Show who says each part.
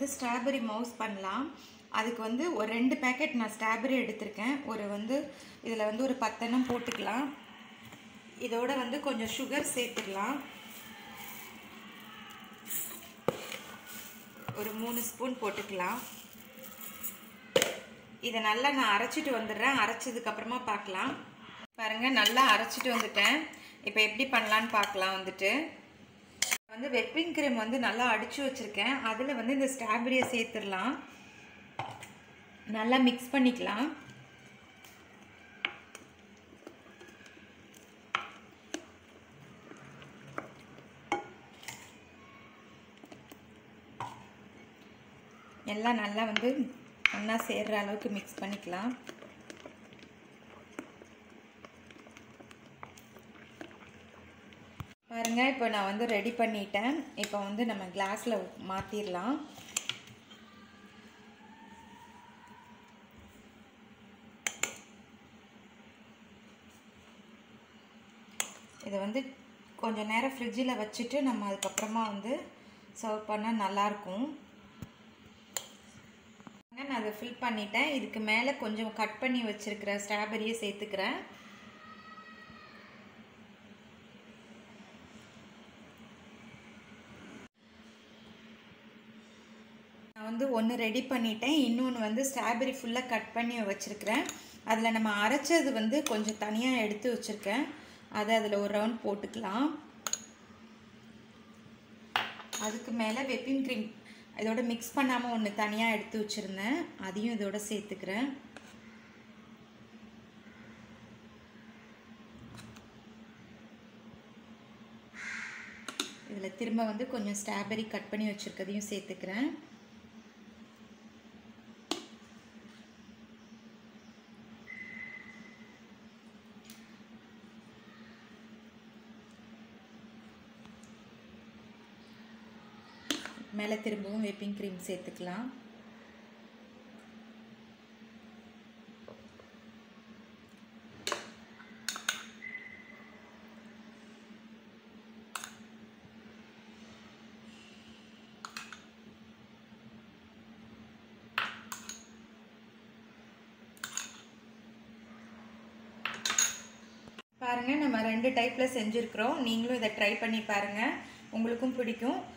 Speaker 1: வந்து strawberry mouse பண்ணலாம் அதுக்கு வந்து ஒரு ரெண்டு பேக்கெட் நான் ஸ்ட்ராபெரி எடுத்திருக்கேன் ஒரு வந்து இதில் வந்து ஒரு பத்தெண்ணம் போட்டுக்கலாம் இதோட வந்து கொஞ்சம் சுகர் சேர்த்துக்கலாம் ஒரு மூணு ஸ்பூன் போட்டுக்கலாம் இதை நல்லா நான் அரைச்சிட்டு வந்துடுறேன் அரைச்சதுக்கப்புறமா பார்க்கலாம் பாருங்கள் நல்லா அரைச்சிட்டு வந்துட்டேன் இப்போ எப்படி பண்ணலான்னு பார்க்கலாம் வந்துட்டு வந்து வெப்பிங் க்ரீம் வந்து நல்லா அடித்து வச்சுருக்கேன் அதில் வந்து இந்த ஸ்ட்ராபெரியை சேர்த்துடலாம் நல்லா மிக்ஸ் பண்ணிக்கலாம் எல்லாம் நல்லா வந்து ஒன்றா சேர்கிற அளவுக்கு மிக்ஸ் பண்ணிக்கலாம் பாருங்கள் இப்போ நான் வந்து ரெடி பண்ணிட்டேன் இப்போ வந்து நம்ம கிளாஸில் மாற்றிடலாம் இதை வந்து கொஞ்சம் நேரம் ஃப்ரிட்ஜில் வச்சுட்டு நம்ம அதுக்கப்புறமா வந்து சர்வ் பண்ணால் நல்லாயிருக்கும் நான் அதை ஃபில் பண்ணிட்டேன் இதுக்கு மேலே கொஞ்சம் கட் பண்ணி வச்சுருக்கிற ஸ்ட்ராபெரியை சேர்த்துக்கிறேன் நான் வந்து ஒன்று ரெடி பண்ணிட்டேன் இன்னொன்று வந்து ஸ்ட்ராபெரி ஃபுல்லாக கட் பண்ணி வச்சுருக்கிறேன் அதில் நம்ம அரைச்சது வந்து கொஞ்சம் தனியாக எடுத்து வச்சுருக்கேன் அதை அதில் ஒரு ரவுண்ட் போட்டுக்கலாம் அதுக்கு மேலே வெப்பிங் க்ரீம் இதோட மிக்ஸ் பண்ணாமல் ஒன்று தனியாக எடுத்து வச்சுருந்தேன் அதையும் இதோட சேர்த்துக்கிறேன் இதில் திரும்ப வந்து கொஞ்சம் ஸ்ட்ராபெரி கட் பண்ணி வச்சுருக்கதையும் சேர்த்துக்கிறேன் மேலே திரும்பவும் வெப்பிங் க்ரீம் சேர்த்துக்கலாம் பாருங்கள் நம்ம ரெண்டு டைப்பில் செஞ்சுருக்குறோம் நீங்களும் இதை ட்ரை பண்ணி பாருங்கள் உங்களுக்கும் பிடிக்கும்